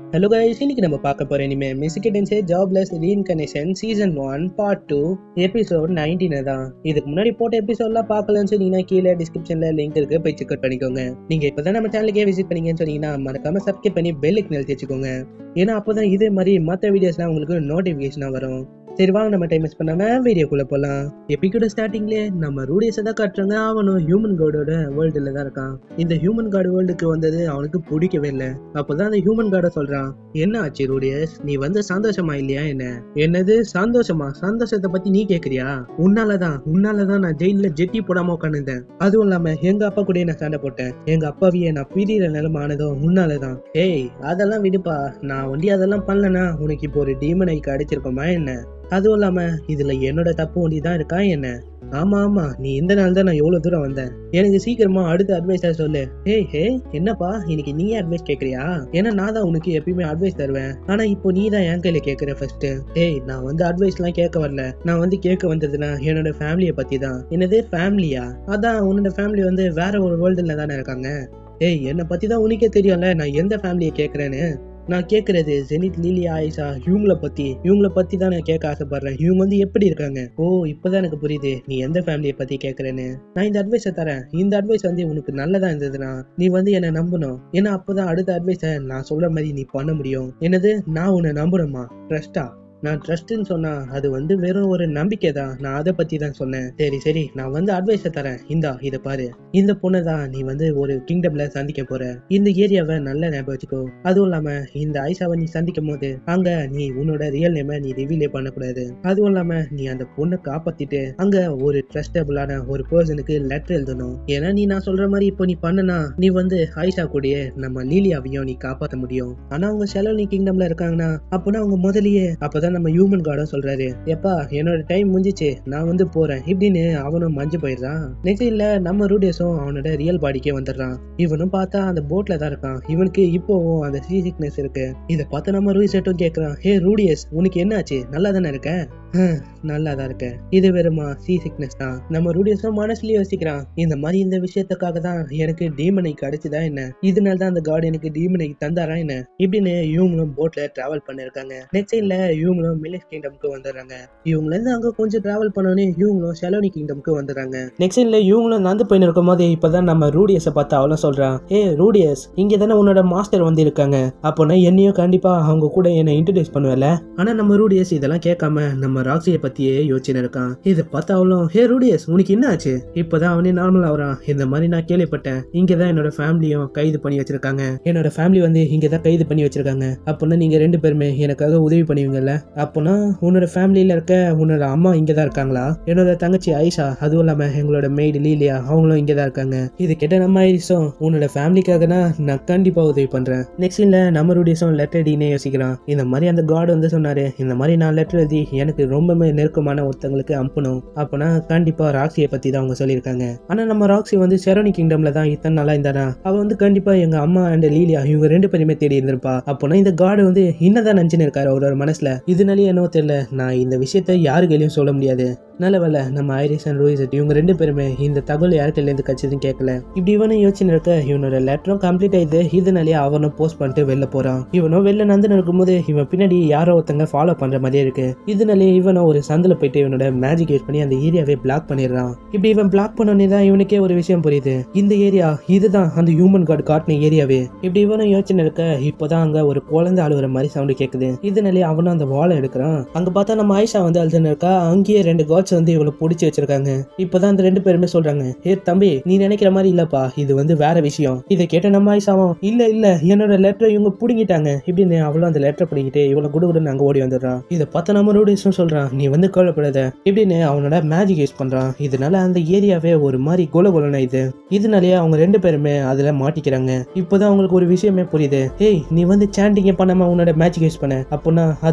hello guys இன்னைக்கு நம்ம பார்க்க போற இனிமே மிஸ்கிட்டன்ஸே jobless reincarnation season one part two episode nineteen தான் இதுக்கு முன்னாடி போட்ட எபிசோட்லாம் பார்க்கலன்னு சொன்னீங்கன்னா கீழே டிஸ்கிரிப்ஷன்ல லிங்க் இருக்கு போய் செக் அவுட் பண்ணிக்கோங்க நீங்க இப்பதான் நம்ம சேனலுக்கே விசிட் பண்ணீங்கன்னு சொன்னீங்கன்னா மறக்காம சப்ஸ்கிரைப் பண்ணி பெல்லுக்கு நிறுத்தி வச்சுக்கோங்க ஏன்னா அப்பதான் இதே மாதிரி மற்ற வீடியோஸ்லாம் உங்களுக்கு நோட்டிஃபிகேஷனா வரும் சரி வாங்க நம்ம டைம் மிஸ் பண்ணாம வீடியோக்குள்ள போலாம் எப்பிக்கோட ஸ்டார்டிங்லேயே நம்ம ரூடியஸை தான் காட்டுறாங்க அவனும் ஹியூமன் கார்டோட வேர்ல்டுல தான் இருக்கான் இந்த ஹியூமன் கார்டு வேர்ல்டுக்கு வந்தது அவனுக்கு பிடிக்கவே இல்லை அப்போதான் அந்த ஹியூமன் கார்டை சொல்றான் என்ன ஆச்சு ரூடியஸ் நீ வந்து சந்தோஷமா இல்லையா என்ன என்னது சந்தோஷமா சந்தோஷத்தை பத்தி நீ கேக்குறியா உன்னாலதான் உன்னாலதான் நான் ஜெயில ஜெட்டி போடாம உட்காந்துருந்தேன் அதுவும் இல்லாம எங்க அப்பா கூட நான் சண்டை போட்டேன் எங்க அப்பாவையே நான் பிரியிற நிலைமை ஆனதோ உன்னாலதான் ஏய் அதெல்லாம் விடுப்பா நான் ஒண்டி அதெல்லாம் பண்ணலனா உனக்கு இப்போ ஒரு டீமன் ஐக்கு அடிச்சிருப்போமா என்ன அதுவும் இல்லாம இதுல என்னோட தப்பு ஒண்டி தான் இருக்கா என்ன ஆமா ஆமா நீ இந்த நாள் தான் நான் எவ்வளவு தூரம் வந்தேன் எனக்கு சீக்கிரமா அடுத்த அட்வைஸா சொல்லு ஏய் ஹே என்னப்பா இன்னைக்கு நீயே அட்வைஸ் கேக்குறியா ஏன்னா நான் தான் உனக்கு எப்பயுமே அட்வைஸ் தருவேன் ஆனா இப்போ நீ தான் என் கையில கேக்குற ஃபர்ஸ்ட் ஏய் நான் வந்து அட்வைஸ் எல்லாம் கேட்க வரல நான் வந்து கேட்க வந்ததுன்னா என்னோட ஃபேமிலியை பத்தி தான் என்னது ஃபேமிலியா அதான் உன்னோட ஃபேமிலி வந்து வேற ஒரு வேர்ல்டுல தானே இருக்காங்க ஏய் என்னை பத்தி தான் உனக்கே தெரியும்ல நான் எந்த ஃபேமிலியை கேக்குறேன்னு நான் கேட்கறது ஜெனித் லீலி ஆயிஷா இவங்கள பத்தி இவங்கள பத்தி தான் நான் கேட்க ஆசைப்படுறேன் இவங்க வந்து எப்படி இருக்காங்க ஓ இப்பதான் எனக்கு புரியுது நீ எந்த ஃபேமிலியை பத்தி கேட்கறேன்னு நான் இந்த அட்வைஸை தரேன் இந்த அட்வைஸ் வந்து உனக்கு நல்லதா இருந்ததுன்னா நீ வந்து என்னை நம்பணும் ஏன்னா அப்பதான் அடுத்த அட்வைஸை நான் சொல்ற மாதிரி நீ பண்ண முடியும் என்னது நான் உன்னை நம்பணுமா ட்ரஸ்டா நான் ட்ரஸ்ட்னு சொன்னா அது வந்து வெறும் ஒரு நம்பிக்கை தான் நான் அதை பத்தி தான் சொன்னேன் சரி சரி நான் வந்து அட்வைஸை தரேன் இந்தா இதை பாரு இந்த பொண்ணை தான் நீ வந்து ஒரு கிங்டம்ல சந்திக்க போற இந்த ஏரியாவை நல்ல ஞாபகம் வச்சுக்கோ அதுவும் இல்லாம இந்த ஐசாவை நீ சந்திக்கும் போது அங்க நீ உன்னோட ரியல் நேம நீ ரிவீலே பண்ணக்கூடாது அதுவும் இல்லாம நீ அந்த பொண்ணை காப்பாத்திட்டு அங்க ஒரு ட்ரஸ்டபிளான ஒரு பர்சனுக்கு லெட்டர் எழுதணும் ஏன்னா நீ நான் சொல்ற மாதிரி இப்போ நீ பண்ணனா நீ வந்து ஐசா கூடயே நம்ம லீலியாவையும் நீ காப்பாத்த முடியும் ஆனா அவங்க செலவனி கிங்டம்ல இருக்காங்கன்னா அப்போனா அவங்க முதலியே அப்பதான் நம்ம ஹியூமன் கார்டும் சொல்றாரு எப்பா என்னோட டைம் முடிஞ்சிச்சு நான் வந்து போறேன் இப்படின்னு அவனும் மஞ்சு போயிடுறான் நெக்ஸ்ட் இல்ல நம்ம ரூடியஸும் அவனோட ரியல் பாடிக்கே வந்துடுறான் இவனும் பார்த்தா அந்த போட்ல தான் இருக்கான் இவனுக்கு இப்போவும் அந்த சீ சிக்னஸ் இருக்கு இதை பார்த்து நம்ம ரூடியஸட்டும் கேட்கறான் ஹே ரூடியஸ் உனக்கு என்ன ஆச்சு நல்லா தானே இருக்க "ஹம், நல்லா தான் இருக்கேன் இது வெறுமா சீ சிக்னஸ் தான் நம்ம ரூடியஸும் மனசுலயே யோசிக்கிறான் இந்த மாதிரி இந்த விஷயத்துக்காக தான் எனக்கு டீமனை கிடைச்சுதா என்ன இதனால தான் அந்த காட் எனக்கு டீமனை தந்தாரா என்ன இப்படின்னு இவங்களும் போட்ல டிராவல் பண்ணிருக்காங்க நெக்ஸ்ட் சைட்ல இவங்களும் மிலிஸ் கிங்டம்க்கு வந்துடுறாங்க இவங்கள இருந்து அங்க கொஞ்சம் டிராவல் பண்ணோன்னே இவங்களும் செலோனி கிங்டம்க்கு வந்துடுறாங்க நெக்ஸ்ட் சைட்ல இவங்களும் நடந்து போயின்னு இருக்கும் போது இப்பதான் நம்ம ரூடியஸை பார்த்து அவளும் சொல்றான் ஏ ரூடியஸ் இங்க தானே உன்னோட மாஸ்டர் வந்து இருக்காங்க அப்போனா என்னையும் கண்டிப்பா அவங்க கூட என்னை இன்ட்ரடியூஸ் பண்ணுவல ஆனா நம்ம ரூடியஸ் இதெல்லாம் கேட்காம நம்ம ராக்ஸியை பத்தியே யோசிச்சுன்னு இருக்கான் இதை பார்த்து அவளும் ஹே ரூடியஸ் உனக்கு என்ன ஆச்சு இப்பதான் அவனே நார்மல் ஆகுறான் இந்த மாதிரி நான் கேள்விப்பட்டேன் இங்க தான் என்னோட ஃபேமிலியும் கைது பண்ணி வச்சிருக்காங்க என்னோட ஃபேமிலி வந்து இங்க தான் கைது பண்ணி வச்சிருக்காங்க அப்போனா நீங்க ரெண்டு பேருமே எனக்காக உதவி பண்ணுவீங்கல்ல அப்போனா உன்னோட ஃபேமிலியில இருக்க உன்னோட அம்மா இங்க தான் இருக்காங்களா என்னோட தங்கச்சி ஐஷா அதுவும் இல்லாம எங்களோட மெய்டு லீலியா அவங்களும் இங்க தான் இருக்காங்க இது கேட்ட நம்ம ஐரிஸும் உன்னோட ஃபேமிலிக்காகனா நான் கண்டிப்பா உதவி பண்றேன் நெக்ஸ்ட் இல்ல நம்ம ரூடியஸும் லெட்டர் எழுதினே யோசிக்கிறான் இந்த மாதிரி அந்த காட் வந்து சொன்னாரு இந்த மாதிரி நான் லெட்டர் எழுதி எனக்கு ரொம்பவே நெருக்கமான ஒருத்தங்களுக்கு அனுப்பணும் அப்போனா கண்டிப்பா ராக்ஸியை பத்தி தான் அவங்க சொல்லியிருக்காங்க ஆனா நம்ம ராக்ஸி வந்து செரோனி கிங்டம்ல தான் இத்தனை நாளா இருந்தானா அவ வந்து கண்டிப்பா எங்க அம்மா அண்ட் லீலியா இவங்க ரெண்டு பேருமே தேடி இருந்திருப்பா அப்போனா இந்த காடு வந்து என்னதான் நினைச்சுன்னு இருக்காரு அவரோட மனசுல இதனாலேயே என்னவோ தெரியல நான் இந்த விஷயத்த யாரு கையிலயும் சொல்ல முடியாது நல்ல வேலை நம்ம ஐரிஸ் அண்ட் ரூயிசட் இவங்க ரெண்டு பேருமே இந்த தகவல் யாருக்கிலேருந்து கட்சதுன்னு கேட்கல இப்படி இவனும் யோசனை இருக்க இவனோட லெட்டரும் கம்ப்ளீட் ஆயிடுது இதனாலேயே அவனும் போஸ்ட் பண்ணிட்டு வெளில போறான் இவனும் வெளில நந்து இருக்கும்போது இவன் பின்னாடி யாரோ ஒருத்தங்க ஃபாலோ பண்ற மாதிரியே இருக்கு இதனாலேயே இவனும் ஒரு சந்தில போயிட்டு இவனோட மேஜிக் யூஸ் பண்ணி அந்த ஏரியாவே பிளாக் பண்ணிடுறான் இப்படி இவன் பிளாக் பண்ணோடனே தான் இவனுக்கே ஒரு விஷயம் புரியுது இந்த ஏரியா இதுதான் அந்த ஹியூமன் கார்டு காட்டின ஏரியாவே இப்படி இவனும் யோசனை இருக்க இப்போதான் அங்க ஒரு குழந்தை அழுகுற மாதிரி சவுண்டு கேக்குது இதனாலேயே அவனும் அந்த வாழை எடுக்கிறான் அங்க பார்த்தா நம்ம ஆயிஷா வந்து அழுதுன்னு இருக்கா அங்கேயே ரெண்டு காட்ஸ் வந்து இவளை பிடிச்சி வச்சிருக்காங்க இப்பதான் அந்த ரெண்டு பேருமே சொல்றாங்க ஏ தம்பி நீ நினைக்கிற மாதிரி இல்லப்பா இது வந்து வேற விஷயம் இதை கேட்ட நம்ம ஆயிஷாவும் இல்ல இல்ல என்னோட லெட்டரை இவங்க புடுங்கிட்டாங்க இப்படின்னு அவளும் அந்த லெட்டரை பிடிங்கிட்டு இவளை குடுகுடுன்னு அங்க ஓடி வந்துடுறான் இதை பார்த்த நம்ம ரூடிஸும் சொல்றான் நீ வந்து கவலைப்படாத இப்படின்னு அவனோட மேஜிக் யூஸ் பண்றான் இதனால அந்த ஏரியாவே ஒரு மாதிரி கொல கொலன இது இதனாலேயே அவங்க ரெண்டு பேருமே அதுல மாட்டிக்கிறாங்க இப்போதான் அவங்களுக்கு ஒரு விஷயமே புரியுது ஏய் நீ வந்து சாண்டிங்க பண்ணாம உன்னோட மேஜிக் யூஸ் பண்ண அப்போனா அது நீ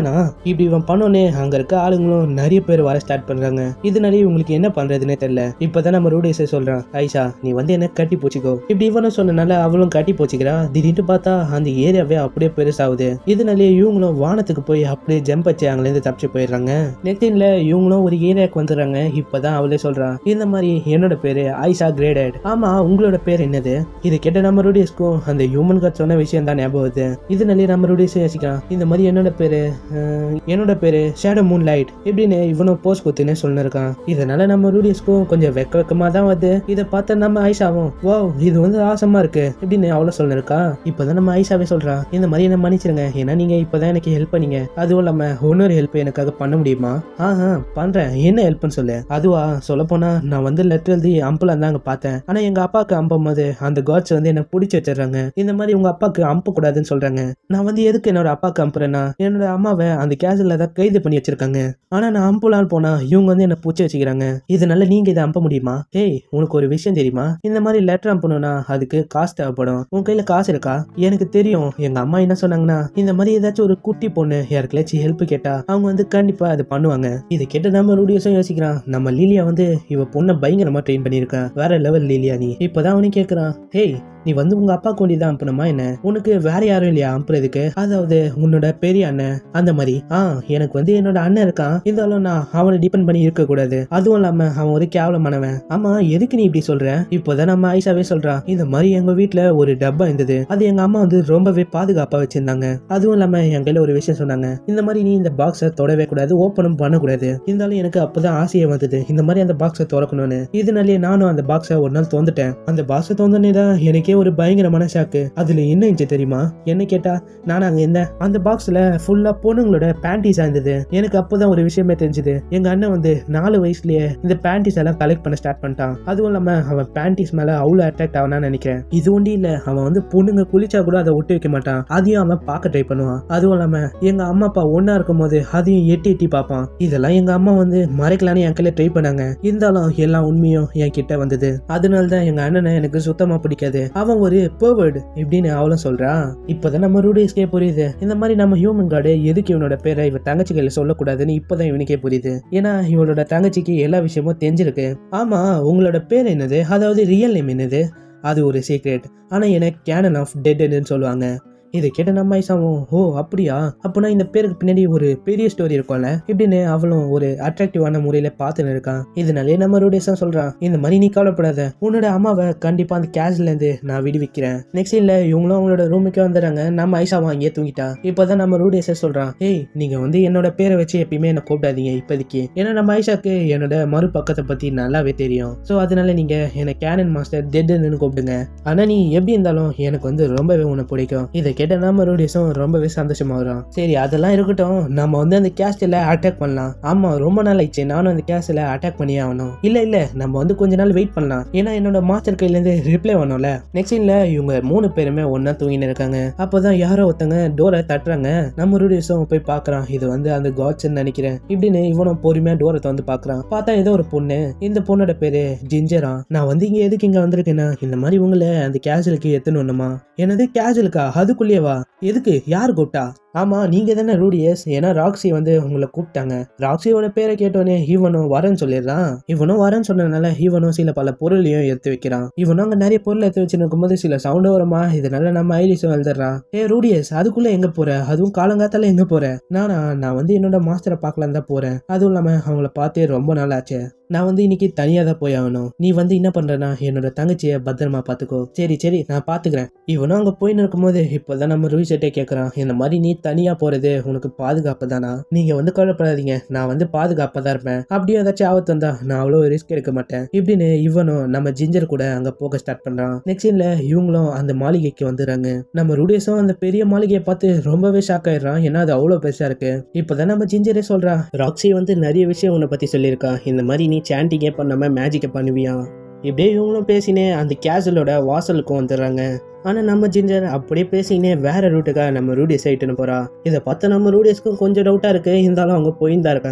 ஆனா இப்படி இவன் பண்ணோன்னே அங்க இருக்க ஆளுங்களும் நிறைய பேர் வர ஸ்டார்ட் பண்றாங்க இதனால இவங்களுக்கு என்ன பண்றதுன்னே தெரியல இப்பதான் நம்ம ரூடேஸை சொல்றான் ஐஷா நீ வந்து என்ன கட்டி போச்சுக்கோ இப்படி இவனும் சொன்னனால அவளும் கட்டி போச்சுக்கிறா திடீர்னு பார்த்தா அந்த ஏரியாவே அப்படியே பெருசாகுது இதனாலே இவங்களும் வானத்துக்கு போய் அப்படியே ஜம்ப் வச்சு அங்கிலேருந்து தப்பிச்சு போயிடுறாங்க நெக்ஸ்ட் டைம்ல இவங்களும் ஒரு ஏரியாவுக்கு வந்துடுறாங்க இப்பதான் அவளே சொல்றான் இந்த மாதிரி என்னோட பேரு ஆயிஷா கிரேடட் ஆமா உங்களோட பேர் என்னது இது கேட்ட நம்ம ரூடியஸ்க்கும் அந்த ஹியூமன் கார்ட் சொன்ன விஷயம் தான் ஞாபகம் வருது இதனாலே நம்ம ரூடியஸ் யோசிக்கலாம் இந்த மாதிரி என்னோட பேரு அஹ், என்னோட பேரு ஷேடோ மூன் லைட் இப்படின்னு இவனும் போஸ் குத்துன்னு சொல்லிருக்கான் இதனால நம்ம ரூடியஸ்க்கும் கொஞ்சம் வெக்க வெக்கமா தான் வருது இதை பார்த்த நம்ம ஐஷாவும் வா இது வந்து ஆசமா இருக்கு இப்படின்னு அவ்வளோ சொல்லிருக்கா இப்போதான் நம்ம ஐஷாவே சொல்றான் இந்த மாதிரி என்ன மன்னிச்சிருங்க ஏன்னா நீங்க இப்பதான் எனக்கு ஹெல்ப் பண்ணீங்க அதுவும் இல்லாம இன்னொரு ஹெல்ப் எனக்காக பண்ண முடியுமா ஆஹா பண்றேன் என்ன ஹெல்ப்னு சொல்லு அதுவா சொல்ல போனா நான் வந்து லெட்டர் எழுதி அம்புல தான் அங்க பார்த்தேன் ஆனா எங்க அப்பாவுக்கு அம்பும் போது அந்த காட்ஸ் வந்து என்ன பிடிச்சி வச்சிடுறாங்க இந்த மாதிரி உங்க அப்பாவுக்கு அம்ப கூடாதுன்னு சொல்றாங்க நான் வந்து எதுக்கு என்னோட அப்பாவுக்கு அம்புறேன்னா என்னோட அம்மாவை அந்த கேஸ்ல தான் கைது பண்ணி வச்சிருக்காங்க ஆனா நான் அம்புலான்னு போனா இவங்க வந்து என்ன பூச்சி வச்சுக்கிறாங்க இதனால நீங்க இதை அம்ப முடியுமா ஏய் உனக்கு ஒரு விஷயம் தெரியுமா இந்த மாதிரி லெட்டர் அனுப்பணும்னா அதுக்கு காசு தேவைப்படும் உன் கையில காசு இருக்கா எனக்கு தெரியும் எங்க அம்மா என்ன சொன்னாங்கன்னா இந்த மாதிரி ஏதாச்சும் ஒரு குட்டி பொண்ணு யாருக்குள்ளாச்சும் ஹெல்ப் கேட்டா அவங்க வந்து கண்டிப்பா அது பண்ணுவாங்க இதை கேட்டு நம்ம ரூடியோஸும் யோசிக்கிறான் நம்ம லீலியா வந்து இவ பொண்ணை பயங்கரமா ட்ரெயின் பண்ணியிருக்கா வேற லெவல் லீலியா நீ இப்பதான் அவனு கேக்குறான் ஹேய் நீ வந்து உங்க அப்பா கொண்டி தான் அனுப்பணுமா என்ன உனக்கு வேற யாரும் இல்லையா அனுப்புறதுக்கு அதாவது உன்னோட பெரிய அண்ணன் அந்த மாதிரி ஆ எனக்கு வந்து என்னோட அண்ணன் இருக்கான் இருந்தாலும் நான் அவனை டிபெண்ட் பண்ணி இருக்க கூடாது அதுவும் இல்லாம அவன் ஒரு கேவலமானவன் ஆமா எதுக்கு நீ இப்படி சொல்ற இப்போதான் நம்ம ஐஷாவே சொல்றான் இந்த மாதிரி எங்க வீட்ல ஒரு டப்பா இருந்தது அது எங்க அம்மா வந்து ரொம்பவே பாதுகாப்பா வச்சிருந்தாங்க அதுவும் இல்லாம என் கையில ஒரு விஷயம் சொன்னாங்க இந்த மாதிரி நீ இந்த பாக்ஸை தொடவே கூடாது ஓப்பனும் பண்ணக்கூடாது இருந்தாலும் எனக்கு அப்பதான் ஆசையே வந்தது இந்த மாதிரி அந்த பாக்ஸை திறக்கணும்னு இதனாலேயே நானும் அந்த பாக்ஸை ஒரு நாள் தோந்துட்டேன் அந்த பாக்ஸை தோந்தனே தான் எனக்கே ஒரு பயங்கரமான ஷாக்கு அதுல என்ன இருந்துச்சு தெரியுமா என்ன கேட்டா நான் அங்க இருந்தேன் அந்த பாக்ஸ்ல ஃபுல்லா பொண்ணுங்களோட பேண்டிஸா இருந்தது எனக்கு அப்போதான் ஒரு விஷயமே தெரிஞ்சது எங்க அண்ணன் வந்து நாலு வயசுலயே இந்த பேண்டிஸ் எல்லாம் கலெக்ட் பண்ண ஸ்டார்ட் பண்ணிட்டான் அதுவும் இல்லாம அவன் பேண்டிஸ் மேல அவ்வளவு அட்ராக்ட் ஆவான்னு நினைக்கிறேன் இது ஒண்டி இல்ல அவன் வந்து பொண்ணுங்க குளிச்சா கூட அதை விட்டு வைக்க மாட்டான் அதையும் அவன் பார்க்க ட்ரை பண்ணுவான் அதுவும் இல்லாம எங்க அம்மா அப்பா ஒண்ணா இருக்கும் போது அதையும் எட்டி எட்டி பார்ப்பான் இதெல்லாம் எங்க அம்மா வந்து மறைக்கலான்னு என் கையில ட்ரை பண்ணாங்க இருந்தாலும் எல்லா உண்மையும் என் கிட்ட வந்தது அதனால தான் எங்க அண்ணனை எனக்கு சுத்தமா பிடிக்காது அவன் ஒரு பேர்வர்டு இப்படின்னு அவளும் சொல்றா இப்பதான் நம்ம ரூடிஸ்கே புரியுது இந்த மாதிரி நம்ம ஹியூமன் கார்டு எதுக்கு இவனோட பேரை இவ தங்கச்சி கையில சொல்லக்கூடாதுன்னு இப்பதான் இவனுக்கே புரியுது ஏன்னா இவளோட தங்கச்சிக்கு எல்லா விஷயமும் தெரிஞ்சிருக்கு ஆமா உங்களோட பேர் என்னது அதாவது ரியல் நேம் என்னது அது ஒரு சீக்ரெட் ஆனா எனக்கு கேனன் ஆஃப் டெட்னு சொல்லுவாங்க இதை கேட்ட நம்ம ஐசாவும் ஓ அப்படியா அப்போனா இந்த பேருக்கு பின்னாடி ஒரு பெரிய ஸ்டோரி இருக்கும்ல இப்படின்னு அவளும் ஒரு அட்ராக்டிவான முறையில பார்த்துன்னு இருக்கான் இதனாலே நம்ம ரூடேஸா சொல்றான் இந்த மாதிரி நீ கவலைப்படாத உன்னோட அம்மாவை கண்டிப்பா அந்த கேஸ்ல இருந்து நான் விடுவிக்கிறேன் நெக்ஸ்ட் இல்ல இவங்களும் அவங்களோட ரூமுக்கே வந்துடுறாங்க நம்ம ஐசாவும் அங்கேயே தூங்கிட்டா இப்போதான் நம்ம ரூடேஸா சொல்றான் ஏய் நீங்க வந்து என்னோட பேரை வச்சு எப்பயுமே என்ன கூப்பிடாதீங்க இப்போதைக்கு ஏன்னா நம்ம ஐஷாக்கு என்னோட மறுபக்கத்தை பத்தி நல்லாவே தெரியும் ஸோ அதனால நீங்க என்ன கேனன் மாஸ்டர் டெட்னு கூப்பிடுங்க ஆனா நீ எப்படி இருந்தாலும் எனக்கு வந்து ரொம்பவே உன்னை பிடிக்கும் இதை கேட்ட நம்ம ரூடிஸும் ரொம்பவே சந்தோஷமாகறான் சரி அதெல்லாம் இருக்கட்டும் நம்ம வந்து அந்த கேஸ்டில் அட்டாக் பண்ணலாம் ஆமா ரொம்ப நாள் ஆயிடுச்சு நானும் அந்த கேஸ்டில் அட்டாக் பண்ணியே ஆகணும் இல்ல இல்ல நம்ம வந்து கொஞ்ச நாள் வெயிட் பண்ணலாம் ஏன்னா என்னோட மாஸ்டர் கையிலேருந்து ரிப்ளை பண்ணும்ல நெக்ஸ்ட் இல்ல இவங்க மூணு பேருமே ஒண்ணா தூங்கின்னு இருக்காங்க அப்போதான் யாரோ ஒருத்தங்க டோரை தட்டுறாங்க நம்ம ரூடிஸும் போய் பார்க்கறான் இது வந்து அந்த காட்ஸ்ன்னு நினைக்கிறேன் இப்படின்னு இவனும் பொறுமையா டோரை வந்து பார்க்கறான் பார்த்தா ஏதோ ஒரு பொண்ணு இந்த பொண்ணோட பேரு ஜிஞ்சரா நான் வந்து இங்க எதுக்கு இங்க வந்திருக்கேன்னா இந்த மாதிரி உங்களை அந்த கேஷுவலுக்கு எத்தணும்னுமா என்னது கேஷுவலுக்கா அதுக்குள்ளேயேவா எதுக்கு யார் கூப்பிட்டா ஆமா நீங்க தானே ரூடியஸ் ஏன்னா ராக்ஸி வந்து உங்களை கூப்பிட்டாங்க ராக்ஸியோட பேரை கேட்டோன்னே இவனும் வரேன்னு சொல்லிடுறான் இவனும் வரேன்னு சொன்னதுனால இவனும் சில பல பொருளையும் எடுத்து வைக்கிறான் இவனும் அங்க நிறைய பொருள் எடுத்து வச்சிருக்கும் போது சில சவுண்ட் வருமா இதனால நம்ம ஐலிஸும் எழுதுறான் ஏ ரூடியஸ் அதுக்குள்ள எங்க போற அதுவும் காலங்காத்தால எங்க போற நானா நான் வந்து என்னோட மாஸ்டரை பார்க்கலாம் தான் போறேன் அதுவும் இல்லாம அவங்கள பார்த்தே ரொம்ப நாள் ஆச்சு நான் வந்து இன்னைக்கு தனியா தான் போய் ஆகணும் நீ வந்து என்ன பண்றனா என்னோட தங்கச்சியை பத்திரமா பாத்துக்கோ சரி சரி நான் பாத்துக்கிறேன் இவனும் அங்க போயின்னு இருக்கும்போது இப்போதான் நம்ம ரூசெட்டே கேட்கறான் இந்த மாதிரி நீ தனியா போறது உனக்கு பாதுகாப்பு தானா நீங்க வந்து கவலைப்படாதீங்க நான் வந்து பாதுகாப்பா தான் இருப்பேன் அப்படியே ஏதாச்சும் ஆபத்து வந்தா நான் அவ்வளோ ரிஸ்க் எடுக்க மாட்டேன் இப்படின்னு இவனும் நம்ம ஜிஞ்சர் கூட அங்க போக ஸ்டார்ட் பண்றான் நெக்ஸ்ட் சீன்ல இவங்களும் அந்த மாளிகைக்கு வந்துடுறாங்க நம்ம ரூடேஸும் அந்த பெரிய மாளிகையை பார்த்து ரொம்பவே ஷாக் ஆயிடுறான் ஏன்னா அது அவ்வளோ பெருசா இருக்கு இப்போதான் நம்ம ஜிஞ்சரே சொல்றா ராக்ஸி வந்து நிறைய விஷயம் உன்னை பத்தி சொல்லியிருக்கா இந்த மாதிரி நீ சாண்டிங்கே பண்ணாம மேஜிக்கை பண்ணுவியா இப்படியே இவங்களும் பேசினே அந்த கேசலோட வாசலுக்கும் வந்துடுறாங்க ஆனால் நம்ம ஜிஞ்சர் அப்படியே பேசினே வேற ரூட்டுக்காக நம்ம ரூடியஸ் ஆகிட்டுன்னு போறா இதை பார்த்து நம்ம ரூடியஸ்க்கும் கொஞ்சம் டவுட்டாக இருக்கு இருந்தாலும் அவங்க போயின்னு தான் இருக்காங்க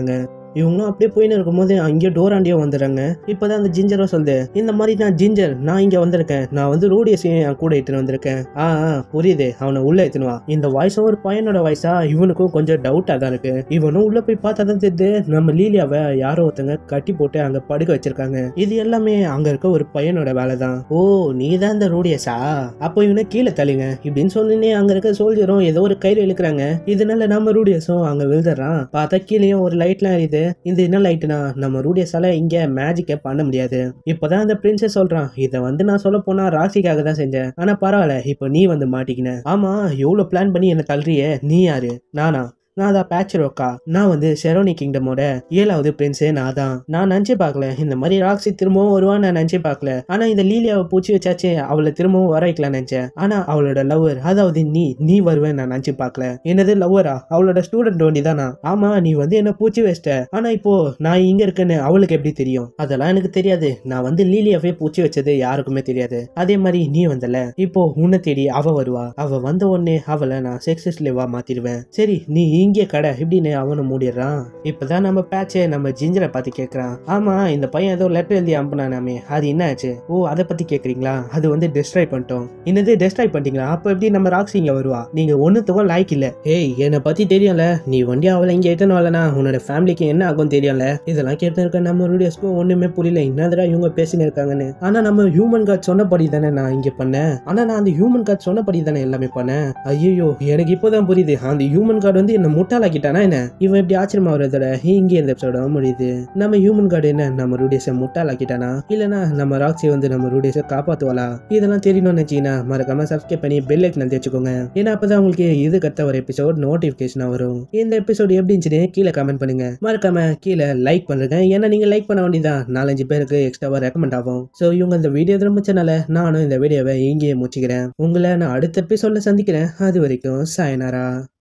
இவங்களும் அப்படியே போயின்னு இருக்கும்போது அங்கேயே டோராண்டியோ வந்துடுறாங்க இப்பதான் அந்த ஜிஞ்சரும் சொல்லுது இந்த மாதிரி நான் ஜிஞ்சர் நான் இங்க வந்திருக்கேன் நான் வந்து ரூடியஸையும் என் கூட எடுத்துன்னு வந்திருக்கேன் ஆ ஆ, புரியுது அவனை உள்ள எடுத்துன்னு வா இந்த வாய்ஸும் ஒரு பையனோட வாய்ஸா இவனுக்கும் கொஞ்சம் டவுட்டா தான் இருக்கு இவனும் உள்ள போய் பார்த்தா தான் தெரியுது நம்ம லீலியாவை யாரோ ஒருத்தங்க கட்டி போட்டு அங்க படுக்க வச்சிருக்காங்க இது எல்லாமே அங்க இருக்க ஒரு பையனோட வேலை தான் ஓ நீ தான் இந்த ரூடியஸா அப்போ இவனை கீழே தள்ளுங்க இப்படின்னு சொல்லினே அங்க இருக்க சோல்ஜரும் ஏதோ ஒரு கையில இழுக்கிறாங்க இதனால நம்ம ரூடியஸும் அங்க விழுதுறான் பார்த்தா கீழேயும் ஒரு லைட்லாம் எரியுது இந்த என்ன லைட்னா நம்ம ரூடியஸால இங்க மேஜிக்கை பண்ண முடியாது இப்பதான் அந்த பிரின்சஸ் சொல்றான் இதை வந்து நான் சொல்ல போனா ராசிக்காக தான் செஞ்சேன் ஆனா பரவாயில்ல இப்போ நீ வந்து மாட்டிக்கின ஆமா எவ்வளவு பிளான் பண்ணி என்ன தள்ளுறியே நீ யாரு நானா நான் தான் பேச்சர் ஒக்கா நான் வந்து ஷெரோனி கிங்டமோட ஏழாவது பிரின்ஸே நான் தான் நான் நினச்சே பார்க்கல இந்த மாதிரி ராக்ஸி திரும்பவும் வருவான்னு நான் நினச்சே பார்க்கல ஆனா இந்த லீலியாவை பூச்சி வச்சாச்சே அவளை திரும்பவும் வர வைக்கலாம் நினைச்சேன் ஆனா அவளோட லவ்வர் அதாவது நீ நீ வருவேன் நான் நினச்சி பார்க்கல என்னது லவ்வரா அவளோட ஸ்டூடெண்ட் ஒண்டி தானா ஆமா நீ வந்து என்ன பூச்சி வச்சிட்ட ஆனா இப்போ நான் இங்க இருக்கேன்னு அவளுக்கு எப்படி தெரியும் அதெல்லாம் எனக்கு தெரியாது நான் வந்து லீலியாவே பூச்சி வச்சது யாருக்குமே தெரியாது அதே மாதிரி நீ வந்தல இப்போ உன்னை தேடி அவ வருவா அவ வந்த உடனே அவளை நான் செக்ஸ் ஸ்லேவா மாத்திடுவேன் சரி நீ இங்கே கடை இப்படின்னு அவனை மூடிடுறான் இப்பதான் நம்ம பேட்சை நம்ம ஜிஞ்சரை பார்த்து கேட்கறான் ஆமா இந்த பையன் ஏதோ லெட்டர் எழுதி அனுப்புனானாமே அது என்ன ஆச்சு ஓ அதை பத்தி கேக்குறீங்களா அது வந்து டெஸ்ட்ராய் பண்ணிட்டோம் என்னது டெஸ்ட்ராய் பண்ணிட்டீங்களா அப்ப எப்படி நம்ம ராக்ஸி இங்க வருவா நீங்க ஒண்ணுத்துக்கும் லாய்க்கு இல்ல ஏய் என்னை பத்தி தெரியும்ல நீ வண்டி அவளை இங்க எத்தனை வரலனா உன்னோட ஃபேமிலிக்கு என்ன ஆகும் தெரியும்ல இதெல்லாம் கேட்டு இருக்க நம்ம ரூடியஸ்க்கும் ஒண்ணுமே புரியல என்னதுடா இவங்க பேசின்னு இருக்காங்கன்னு ஆனா நம்ம ஹியூமன் கார்ட் சொன்னபடி தானே நான் இங்க பண்ணேன் ஆனா நான் அந்த ஹியூமன் கார்ட் சொன்னபடி தானே எல்லாமே பண்ணேன் ஐயோ எனக்கு இப்போதான் புரியுது அந்த ஹியூமன் கார்டு வந்து என்ன முட்டாளாக்கிட்டானா என்ன இவன் எப்படி ஆச்சரியமா வரதோட இங்கே இந்த எபிசோட முடியுது நம்ம ஹியூமன் கார்டு என்ன நம்ம ரூடியஸை முட்டாளாக்கிட்டானா இல்லனா நம்ம ராக்ஸி வந்து நம்ம ரூடியஸை காப்பாத்துவாளா இதெல்லாம் தெரியணும்னு நினைச்சீங்கன்னா மறக்காம சப்ஸ்கிரைப் பண்ணி பெல் ஐக்கன் வச்சுக்கோங்க ஏன்னா அப்பதான் உங்களுக்கு இது கத்த ஒரு எபிசோட் நோட்டிபிகேஷன் வரும் இந்த எபிசோட் எப்படி இருந்துச்சுன்னு கீழே கமெண்ட் பண்ணுங்க மறக்காம கீழே லைக் பண்ணுங்க ஏன்னா நீங்க லைக் பண்ண வேண்டியதான் நாலஞ்சு பேருக்கு எக்ஸ்ட்ராவா ரெக்கமெண்ட் ஆகும் ஸோ இவங்க இந்த வீடியோ திரும்பிச்சனால நானும் இந்த வீடியோவை இங்கேயே முடிச்சுக்கிறேன் உங்களை நான் அடுத்த எபிசோட்ல சந்திக்கிறேன் அது வரைக்கும் சாயனாரா